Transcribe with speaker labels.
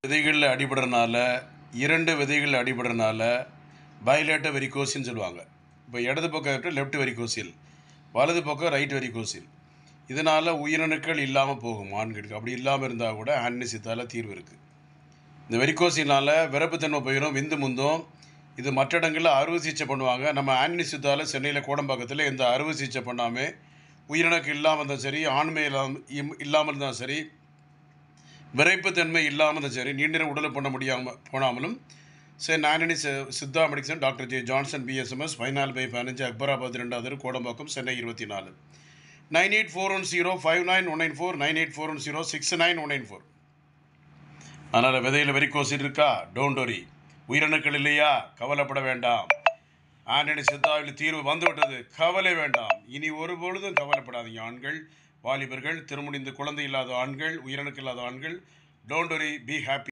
Speaker 1: விதைகளில் அடிபடுறனால இரண்டு விதைகள் அடிபடுறனால பைலேட்ட வெரிகோசின்னு சொல்லுவாங்க இப்போ இடது பக்கம் லெஃப்ட் வெரிகோசில் வலது பக்கம் ரைட் வெரிகோசில் இதனால் உயிரணுக்கள் இல்லாமல் போகும் ஆண்களுக்கு அப்படி இல்லாமல் இருந்தால் கூட ஆன்னிசித்தால் தீர்வு இருக்குது இந்த வெரிகோசினால் விரப்புத்தன்மை போயிடும் விந்து முந்தும் இது மற்ற இடங்களில் அறுவை சிகிச்சை பண்ணுவாங்க நம்ம ஆன்னிசித்தால் சென்னையில் கோடம்பாக்கத்தில் எந்த அறுவை சிகிச்சை பண்ணாமல் உயிரினக்கு இல்லாமல் இருந்தாலும் சரி ஆண்மை இல்லாமல் இம்- இல்லாமல் இருந்தாலும் சரி விரைப்புத்தன்மை இல்லாமல் இருந்தாலும் சரி நீண்ட நேரம் உடலை பண்ண முடியாமல் போனாமலும் சரி நானனி Siddha medicine doctor J Johnson BSMS பதினாலு பை பதினஞ்சு அக்பராபாத் ரெண்டாவது தெரு, கோடம்பாக்கம் சென்னை இருபத்தி நாலு nine eight four one zero five nine one nine four nine eight four one zero six nine one nine four அதனால் விதையில் வெரிக்கோசில் இருக்கா டோன்ட் வரி உயிரணுக்கள் இல்லையா கவலைப்பட வேண்டாம் ஆண்டனி சித்தாவில் தீர்வு வந்துவிட்டது கவலை வேண்டாம் இனி ஒரு பொழுதும் கவலைப்படாதீங்க ஆண்கள் வாலிபர்கள் திருமுடிந்து குழந்தை இல்லாத ஆண்கள் உயிரணுக்கு இல்லாத ஆண்கள் டோன்ட் வரி பி ஹாப்பி